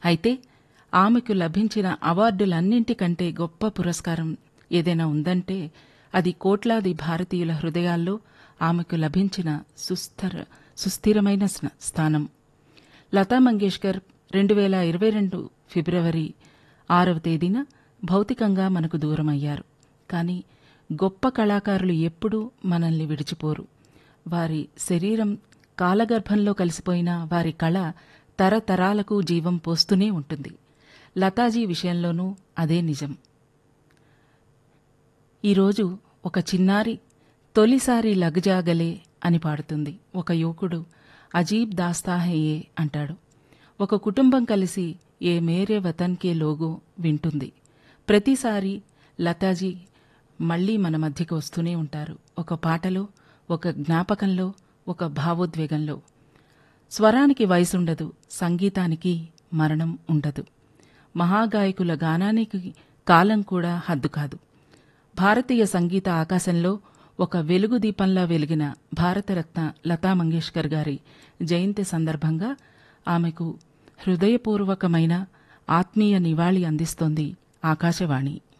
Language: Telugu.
అయితే ఆమెకు లభించిన అవార్డులన్నింటికంటే గొప్ప పురస్కారం ఏదైనా ఉందంటే అది కోట్లాది భారతీయుల హృదయాల్లో ఆమెకు లభించిన సుస్థర సుస్థిరమైన స్న- స్థానం లతా మంగేష్కర్ రెండు వేల ఇరవై రెండు ఫిబ్రవరి ఆరవ తేదీన భౌతికంగా మనకు దూరమయ్యారు కానీ గొప్ప కళాకారులు ఎప్పుడూ మనల్ని విడిచిపోరు వారి శరీరం కాలగర్భంలో కలిసిపోయిన వారి కళ తరతరాలకు జీవం పోస్తూనే ఉంటుంది లతాజీ విషయంలోనూ అదే నిజం ఈరోజు ఒక చిన్నారి తొలిసారి లగ్జాగలే అని పాడుతుంది ఒక యువకుడు అజీబ్ దాస్తా హే ఏ అంటాడు ఒక కుటుంబం కలిసి ఏ మేరే వతన్ కే లోగో వింటుంది ప్రతిసారి లతాజీ మళ్ళీ మన మధ్యకి వస్తూనే ఉంటారు ఒక పాటలో ఒక జ్ఞాపకంలో ఒక భావోద్వేగంలో స్వరానికి వయసుండదు సంగీతానికి మరణం ఉండదు మహాగాయకుల గానానికి కాలం కూడా హద్దు కాదు భారతీయ సంగీత ఆకాశంలో ఒక వెలుగు దీపంలా వెలిగిన భారతరత్న లతా మంగేష్కర్ గారి జయంతి సందర్భంగా ఆమెకు హృదయపూర్వకమైన ఆత్మీయ నివాళి అందిస్తోంది ఆకాశవాణి